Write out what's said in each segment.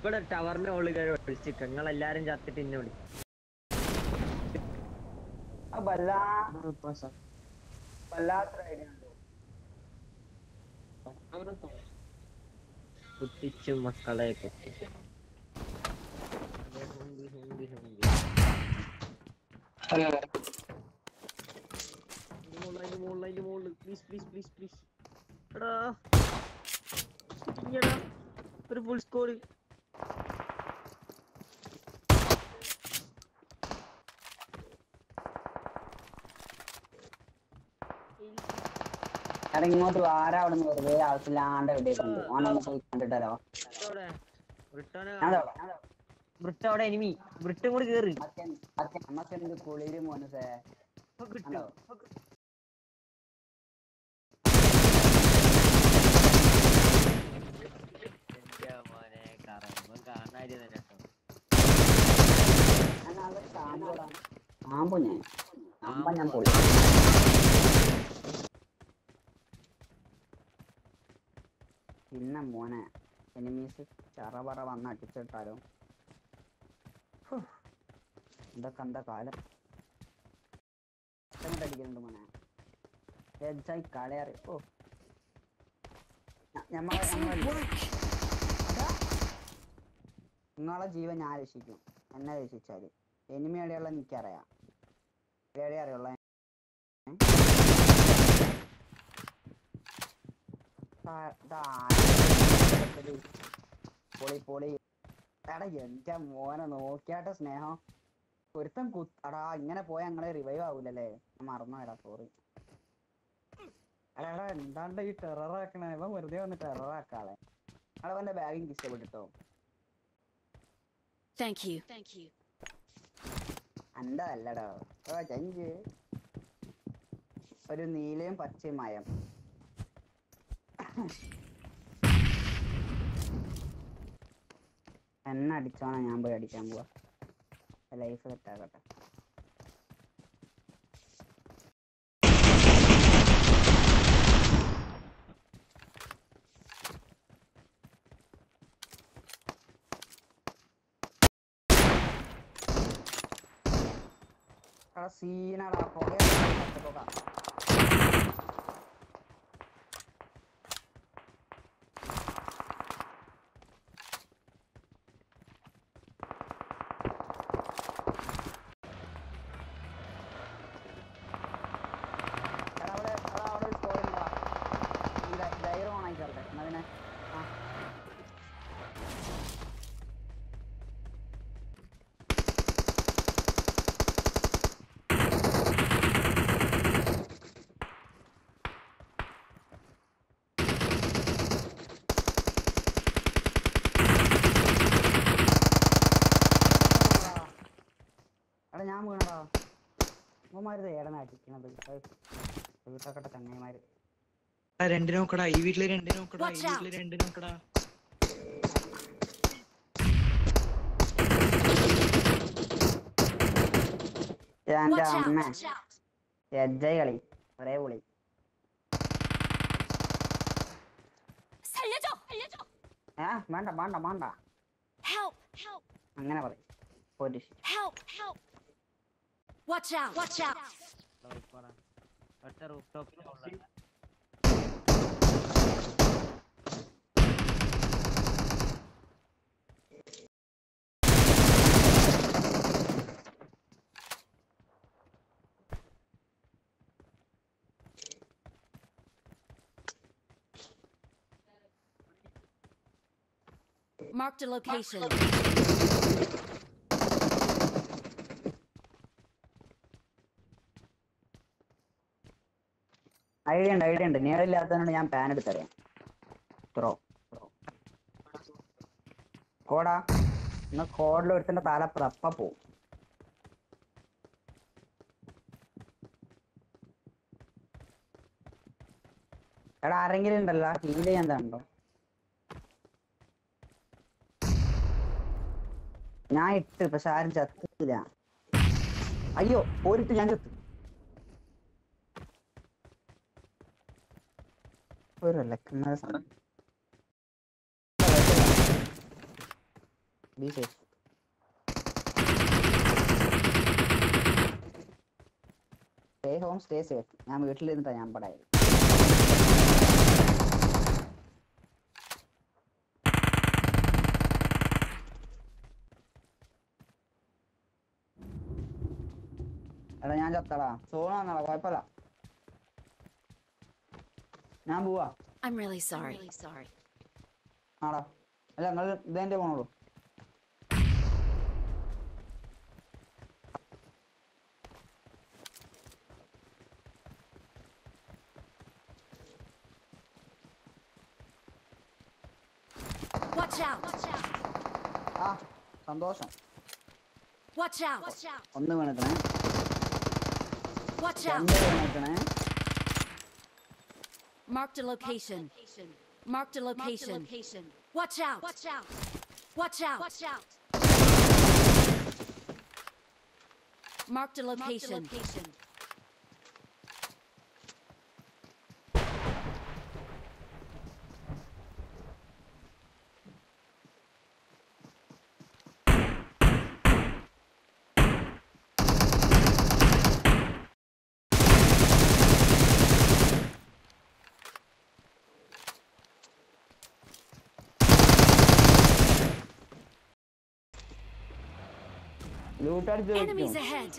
ഇവിടെ ടവറിന്റെ മുകളിൽ കയറി വിളിച്ചിട്ട് നിങ്ങൾ എല്ലാരും ചത്തിട്ട് ഇന്നെ വിളി ആ വല്ലാ വല്ലാത്ത ഐഡിയ ഉണ്ട് കുത്തിച്ചു മക്കളെ കുത്തിച്ചു ഹുങ്കി, ഹുങ്കി, ഹുങ്കി. അതെ അതിന്റെ മുകളിൽ, അതിന്റെ മുകളിൽ, അതിന്റെ മുകളിൽ. Please, please, please, please. എടാ. ഇയ്യടാ. ഒരു ഫുൾ സ്കോർ എടാ ഇങ്ങോട്ട് ആരാ അവിടെ നിന്ന് വെറുതെ ആവശ്യമില്ലാണ്ട് എവിടെയുണ്ട് ഓനൊന്ന് പോയി കണ്ടിട്ടല്ലോ ബ്രിട്ടോനെ ഞാൻ ദാ- ഞാൻ ദാ- ബ്രിട്ട് അവിടെ എനിമി ബ്രിട്ടും കൂടി കേറി അച്ഛൻ അച്ഛൻ നമ്മക്ക് എന്ത് കുളിര് മോനസേ ഇപ്പൊ കിട്ടും ഹലോ. ഇപ്പൊ കിട്ടും. എന്റെ മോനെ കറമ്പൻ കാണാരി തന്നെ കേട്ടോ പാമ്പു ഞാൻ പാമ്പ ഞാൻ പൊളി പിന്നെ മോനെ എനിമീസ് ചറപറ വന്ന് അടിച്ചിട്ടാലോ ഹോ. ഇതൊക്കെ എന്താ കാലം ഇങ്ങോട്ട് അടിക്കുന്നുണ്ട് മോനെ ഹെഡ്സായി കളയാറി ഓ ഞ- ഞമ്മളെ ഞമ്മളെ നിങ്ങളെ ജീവൻ ഞാൻ രക്ഷിക്കും എന്നെ രക്ഷിച്ചാല് എനിമി എവിടെയുള്ള എനിക്കറിയാം എവിടെ അറിയുള്ള പൊളി പൊളി എടാ എന്റെ മോനെ നോക്കിയാട്ടെ സ്നേഹം ഒരുത്തൻ കുത്ത് എടാ ഇങ്ങനെ പോയാ ഞങ്ങളെ റിവൈവ് ആവൂലല്ലേ ഞാൻ മറന്നു എടാ സോറി എടാ എടാ എന്താണ്ട് ഈ ടെറർ ആക്കണേ ഇവൻ വെറുതെ വന്ന് ടെറർ ആക്കാളെ എടാ അവന്റെ ബാഗിങ് ഇഷ്ടപ്പെട്ടിട്ടോ Thank you. Thank you. അല്ലടാ ഓ ചഞ്ച് ഒരു നീലയും പച്ചയും മയം എന്നെ അടിച്ചോണ ഞാൻ പോയി അടിക്കാൻ പോവാ ലൈഫ് സെറ്റാക്കട്ടെ എടാ സീനാടാ പുക പുക എടാ അവിടെ എടാ അവിടെ ഒരു സ്കോർ ഉണ്ടാ ഈ ധൈര്യം ഓൺ ആയിക്കോട്ടെ എന്നാ പിന്നെ ആ എടാ ഞാൻ വീണടാ ഉമ്മമാര് ഏടനാ അടിക്കണത് വീട്ടൊക്കെ ചങ്ങായിമാര് ആ, രണ്ട് നോക്കടാ ഈ വീട്ടില് രണ്ട് നോക്കടാ ഈ Watch out. വീട്ടില് രണ്ട് നോക്കടാ എന്റെ Watch out. അമ്മ Watch out. എജ്ജായി കളി ഒരേ പൊളി 살려줘. 살려줘. ഏ വേണ്ട വേണ്ട വേണ്ട Help. Help. അങ്ങനെ പറയും police Help. Help. Watch out. Watch out. ഒറ്റ റൂഫ് ടോപ്പിൽ Marked a location. ഐഡിയ ഉണ്ട് ഐഡിയ ഉണ്ട് നീളില്ലാത്തതുകൊണ്ട് ഞാൻ പാൻ എടുത്തറിയാം ത്രോ കോടാ എന്നാ കോഡിൽ ഒരുത്തിന്റെ തല പ്രപ്പ പോവും എടാ ആരെങ്കിലും ഉണ്ടല്ലോ ഹീൽ ചെയ്യാൻ ഉണ്ടോ ഞാൻ ഇട്ട് പക്ഷെ ആരും ചത്തില്ല അയ്യോ പോരിട്ട് ഞാൻ ചത്തു ഒരു ലക്കുന്ന സാധനം be safe stay home stay safe ഞാൻ വീട്ടിലിരുന്നിട്ടാ ഞാൻ പടായത് എടാ ഞാൻ ചത്തടാ സോണ വന്നടാ കുഴപ്പമില്ല ഞാൻ പോവാ I'm really sorry. sorry. ആടാ അല്ല നിങ്ങൾ ഇതെന്റെ പോണോളൂ Watch out! Watch out! ആ സന്തോഷം Watch out! Watch out! ഒന്ന് വീണിക്കണേ Watch out! രണ്ട് വീണിക്കണേ Marked a location. Marked a location. Watch out! Watch out! Watch out! Watch out! Marked a location. ലൂട്ടടിച്ച് Enemies വെക്കും ahead.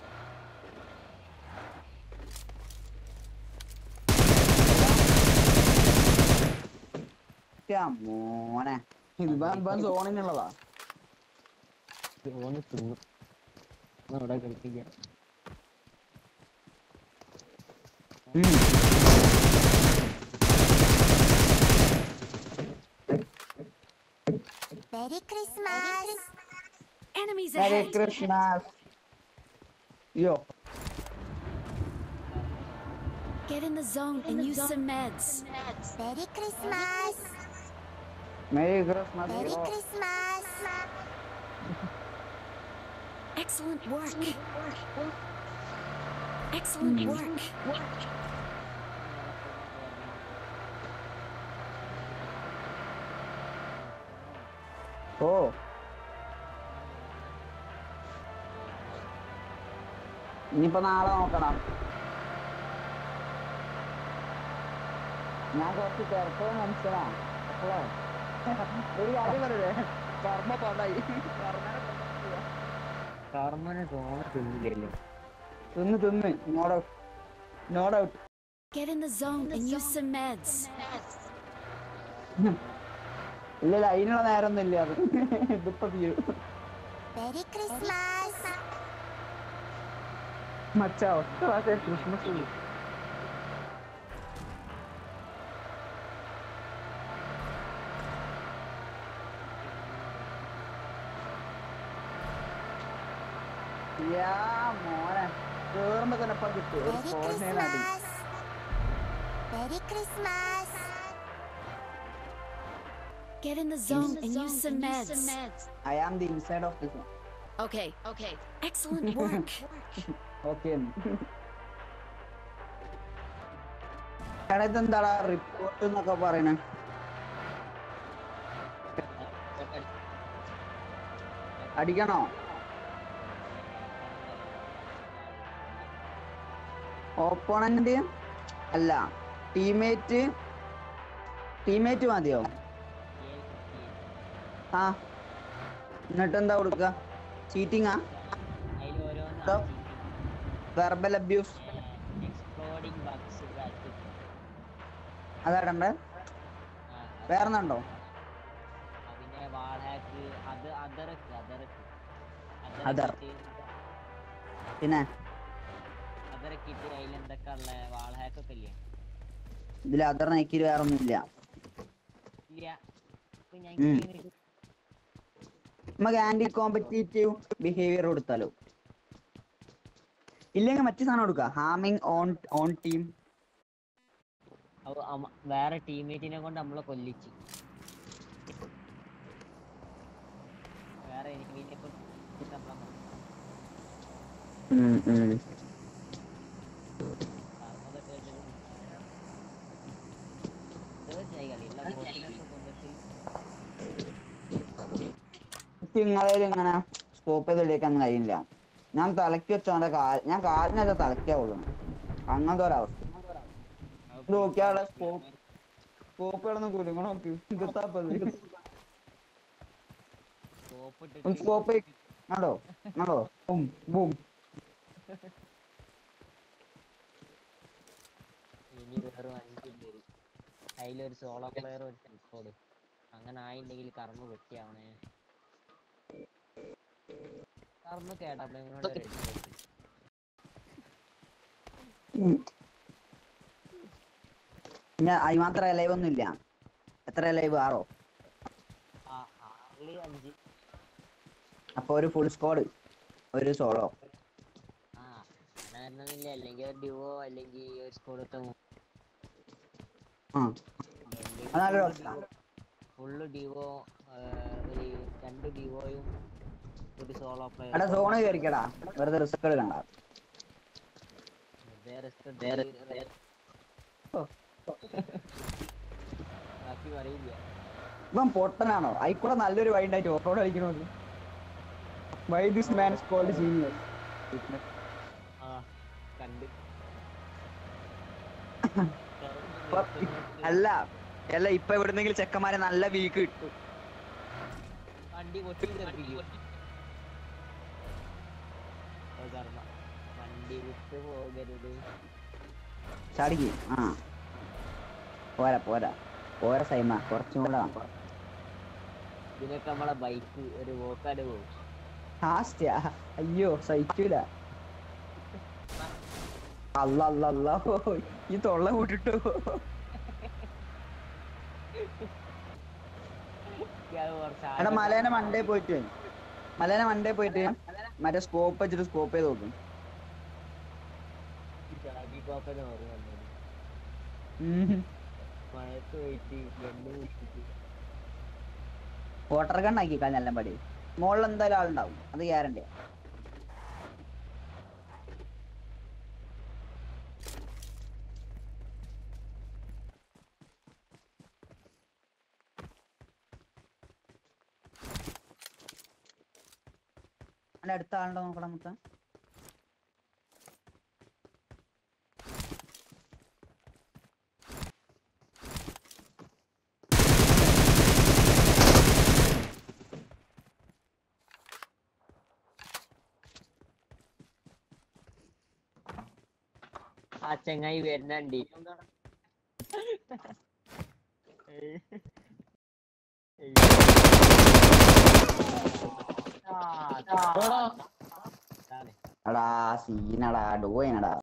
യ്യാ മോനെ ഇത് ഇവൻ സോണിനുള്ളതാ ഓന് തിന്നു ഒന്ന് അവിടെ കളിപ്പിക്കാം 메리 크리스마스. Enemies merry ahead. ക്രിസ്മസ് അയ്യോ Get in the zone and use some meds. 메리 크리스마스. Merry Christmas 메리 크리스마스. Excellent work. Excellent work. ഓ ഇനിയിപ്പോ നാളെ നോക്കണം ഞാൻ കുറച്ച് തിരക്കോ മനുഷ്യനാ അപ്പോഴോ ഒരു കാര്യം പറയേ കർമ്മ പാടായി കർമ്മനെ തോന്നെ തിന്നില്ലല്ലോ തിന്ന് തിന്ന് no doubt no doubt Get in the zone and use some meds. ഇല്ല അതിനുള്ള നേരമൊന്നും ഇല്ല അത് ഇതിപ്പോ തീരും 메리 크리스마스. മച്ചാ ഒറ്റ പ്രാവശ്യം ക്രിസ്മസ് ഉള്ളൂ യാ മോനെ കേറുമ്പോ തന്നെ ഇപ്പം കിട്ടും ഒരു 메리 സ്പോർട്സിനാടി 크리스마스. 메리 크리스마스. Get in the zone and use some meds. I am the inside of this Okay. Okay. Excellent work. Okay എടാ ഇതെന്താടാ റിപ്പോർട്ട് എന്നൊക്കെ പറയണേ അടിക്കണോ ഓപ്പോണന്റ് അല്ല ടീമേറ്റ് ടീമേറ്റ് മതിയോ ആ എന്നിട്ട് എന്താ കൊടുക്കുക ചീറ്റിങ്ങാ അതിൽ ഓരോന്ന് ഇതോ. വെർബൽ അബ്യൂസ് എക്സ്പ്ലോഡിങ് ബഗ്സ് അതാടണ്ടേ വേറെന്നുണ്ടോ പിന്നെ വാൾ ഹാക്ക് അത് അതറക്ക് അതറക്ക് Other. പിന്നെ അതറക്കിട്ട് അതിൽ എന്തൊക്കെ ഉള്ള വാൾ ഹാക്ക് ഒക്കെ ഇല്ലേ ഇതിൽ അതർ നൈക്കിൽ വേറെ ഒന്നുമില്ല ഇല്ല ഇപ്പൊ ഞാൻ ഉം. ഇങ്ങനെ ഒരു- നമുക്ക് ആന്റി കോമ്പറ്റീറ്റീവ് ബിഹേവിയർ കൊടുത്താലോ ഇല്ലെങ്കിൽ മറ്റു സാധനം കൊടുക്കുക ഹാമിങ് ഓൺ ഓൺ ടീം അവ- അമ- വേറെ ടീമേറ്റിനെ കൊണ്ട് നമ്മളെ കൊല്ലിച്ച് വേറെ എനിമീനെ കൊണ്ട് നമ്മളെ കൊന്നു. അതൊക്കെ വെച്ചിട്ട് തീർച്ചയായും കളി എല്ലാ ബോട്ടിനൊക്കെ കൊന്നിട്ട് എനിക്ക് നിങ്ങളിൽ ഇങ്ങനെ സ്കോപ്പ് ചെയ്ത് കളിക്കാൻ കഴിയില്ല ഞാൻ തലക്ക് വെച്ചോന്റെ കാൽ ഞാൻ കാലിനല്ല തലക്കാ കൊള്ളുന്നു അങ്ങനത്തെ ഒരവസ്ഥ ഇത് നോക്കിയാളെ സ്കോപ്പ് സ്കോപ്പ് കിടന്ന് കുരുങ്ങ നോക്ക് ഇതെത്താപ്പത് സ്കോപ്പ് ഒന്ന് സ്കോപ്പ് കണ്ടോ കണ്ടോ ബും ബും ഇനി വെറും അഞ്ച് പേര് അതിലൊരു സോളോ പ്ലെയർ ഒരു സെൽഫോട് അങ്ങനെ ആയിണ്ടെങ്കിൽ കർമ്മ വെട്ടിയാവണേ കർമ്മ കേട്ടപ്പോ പിന്നെ അതിന് മാത്രം ലൈവ് ഒന്നും ഇല്ല എത്ര ലൈവ് ആറോ ആറില് അഞ്ച് അപ്പൊ ഒരു ഫുൾ സ്ക്വാഡ് ഒരു സോളോ ആ അങ്ങനെ വരണമെന്നില്ല അല്ലെങ്കിൽ ഒരു ഡ്യുവോ അല്ലെങ്കിൽ ഒരു സ്കൂളത്തെ ആ അത് നല്ലൊരു അവസ്ഥ ഫുള്ള് ഡ്യുവോ ഒരു രണ്ട് ഡ്യുവോയും ഒരു സോളോ പ്ലെയർ എടാ സോണ് കയറിക്കടാ വെറുതെ റിസ്ക് എടുക്കണ്ട ബാക്കി പറയില്ല ഇവൻ പൊട്ടനാണോ ആയിക്കൂടെ നല്ലൊരു വൈ ഉണ്ടായിട്ട് ഓഫ് റോഡ് കളിക്കണത് why this man is called genius ആ കണ്ട് അല്ല അല്ല ഇപ്പൊ എവിടുന്നെങ്കിലും ചെക്കന്മാരെ നല്ല വീക്ക് കിട്ടും വണ്ടി പൊട്ടി തെറിപ്പിക്കും ഓ കർമ്മ വണ്ടി വിട്ട് പോകരുത് ചാടിക്ക് ആ പോരാ പോരാ പോരാ സൈമ കുറച്ചും കൂടെ വേണം. ഇതിനൊക്കെ നമ്മളെ ബൈക്ക് ഒരു വോക്കാട് പോകും ലാസ്റ്റാ അയ്യോ സഹിക്കൂല അല്ല അല്ല അല്ല ഓ, ഈ തൊള്ള കൂട്ടിട്ടു ഇയാള് കുറച്ച് എടാ ആഴം- മലേനെ മണ്ടേ പോയിട്ട് മലേനെ മണ്ടേ പോയിട്ട് മറ്റേ സ്കോപ്പ് വെച്ചിട്ട് സ്കോപ്പ് ചെയ്ത് നോക്കും ഷാജി കോപ്പനെ ഓർമ്മ വന്നത് മഴത്ത് പോയിട്ട് ഗണ്ണ് കുടിച്ചിട്ട് വാട്ടർ ഗൺ ആക്കി കളഞ്ഞ എല്ലാം പടി മുകളിൽ എന്തായാലും ആളുണ്ടാവും അത് ഗ്യാരണ്ടി അല്ല അടുത്ത ആളുണ്ടോ നോക്കണം മുത്ത ആ ചെങ്ങായി വരുന്നുണ്ട് എടാ സീനടാ ഡോയനടാ